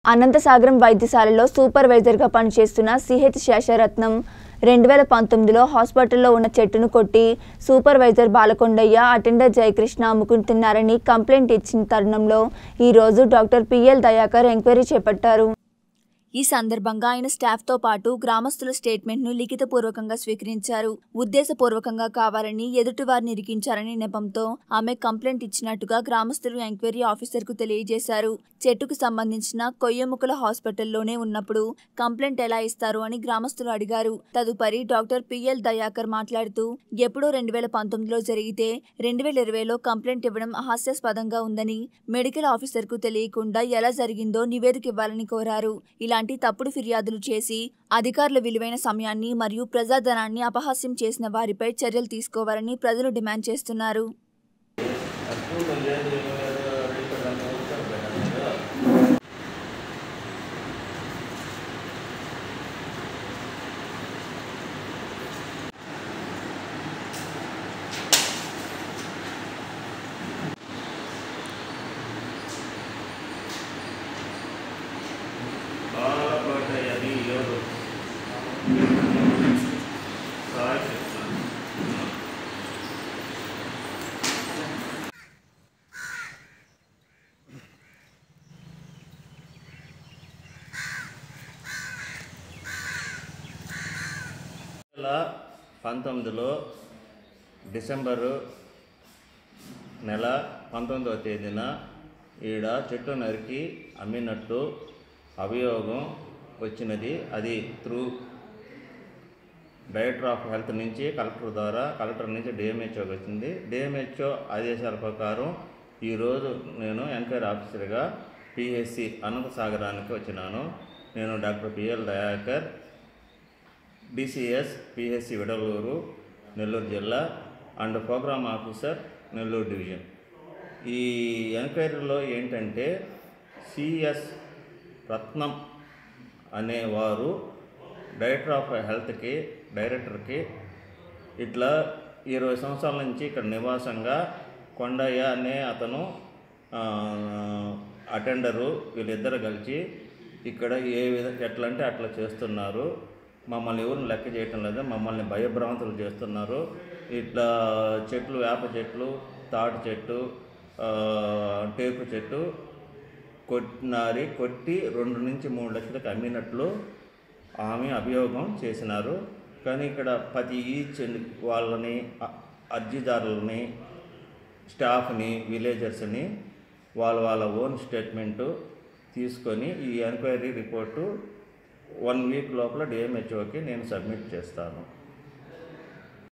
అనంతసాగరం వైద్యశాలలో సూపర్వైజర్గా పనిచేస్తున్న సిహెచ్ శేషరత్నం రెండు వేల పంతొమ్మిదిలో హాస్పిటల్లో ఉన్న చెట్టును కొట్టి సూపర్వైజర్ బాలకొండయ్య అటెండర్ జయకృష్ణ అమ్ముకుంటున్నారని కంప్లైంట్ ఇచ్చిన తరుణంలో ఈరోజు డాక్టర్ పిఎల్ దయాకర్ ఎంక్వైరీ చేపట్టారు ఈ సందర్భంగా ఆయన స్టాఫ్తో పాటు గ్రామస్తుల స్టేట్మెంట్ను లిఖితపూర్వకంగా స్వీకరించారు ఉద్దేశపూర్వకంగా కావాలని ఎదుటివారిని ఇరికించారని నెపంతో ఆమె కంప్లైంట్ ఇచ్చినట్టుగా గ్రామస్తులు ఎంక్వైరీ ఆఫీసర్కు తెలియజేశారు చెట్టుకు సంబంధించిన కొయ్యముక్కల హాస్పిటల్లోనే ఉన్నప్పుడు కంప్లైంట్ ఎలా ఇస్తారు అని గ్రామస్తులు అడిగారు తదుపరి డాక్టర్ పిఎల్ దయాకర్ మాట్లాడుతూ ఎప్పుడో రెండు వేల పంతొమ్మిదిలో జరిగితే రెండు వేల ఇరవైలో కంప్లైంట్ ఇవ్వడం హాస్యాస్పదంగా ఉందని మెడికల్ ఆఫీసర్కు తెలియకుండా ఎలా జరిగిందో నివేదిక ఇవ్వాలని కోరారు ఇలాంటి తప్పుడు ఫిర్యాదులు చేసి అధికారుల విలువైన సమయాన్ని మరియు ప్రజాధనాన్ని అపహాస్యం చేసిన వారిపై చర్యలు తీసుకోవాలని ప్రజలు డిమాండ్ చేస్తున్నారు బాలకోటయ్యది ఎవరు సాయి కృష్ణ వేల పంతొమ్మిదిలో డిసెంబరు నెల పంతొమ్మిదవ తేదీన ఈడ చెట్టు నరికి అమ్మినట్టు అభియోగం వచ్చినది అది త్రూ డైరెక్టర్ ఆఫ్ హెల్త్ నుంచి కలెక్టర్ ద్వారా కలెక్టర్ నుంచి డిఎంహెచ్ఓకి వచ్చింది డిఎంహెచ్ఓ ఆదేశాల ప్రకారం ఈరోజు నేను ఎంక్వైరీ ఆఫీసర్గా పిహెచ్సి అనంత సాగరానికి వచ్చినాను నేను doctor PL Dayakar DCS PHC Vidaluru Nellore జిల్లా and programme officer Nellore division ఈ ఎంక్వైరీలో ఏంటంటే సిఎస్ రత్నం అనేవారు డైరెక్టర్ ఆఫ్ హెల్త్కి డైరెక్టర్కి ఇట్లా ఇరవై సంవత్సరాల నుంచి ఇక్కడ నివాసంగా కొండయ్య అనే అతను ఆ, అటెండరు వీళ్ళిద్దరు కలిసి ఇక్కడ ఏ విధ ఎట్లా అంటే అట్లా చేస్తున్నారు మమ్మల్ని ఎవరిని లెక్క చేయటం లేదు మమ్మల్ని భయభ్రాంతులు చేస్తున్నారు ఇట్లా చెట్లు వేప చెట్లు తాటి చెట్టు ఆ, టేకు చెట్టు కొట్టినారి కొట్టి రెండు నుంచి మూడు లక్షలకు అమ్మినట్లు ఆమె అభియోగం చేసినారు కానీ ఇక్కడ ప్రతి ఈచ్ వాళ్ళని అ- అర్జీదారులని స్టాఫ్ని విలేజర్స్ని వాళ్ళ వాళ్ళ ఓన్ స్టేట్మెంటు తీసుకొని ఈ ఎంక్వైరీ రిపోర్టు వన్ వీక్ లోపల డిఎంహెచ్ఓకి నేను సబ్మిట్ చేస్తాను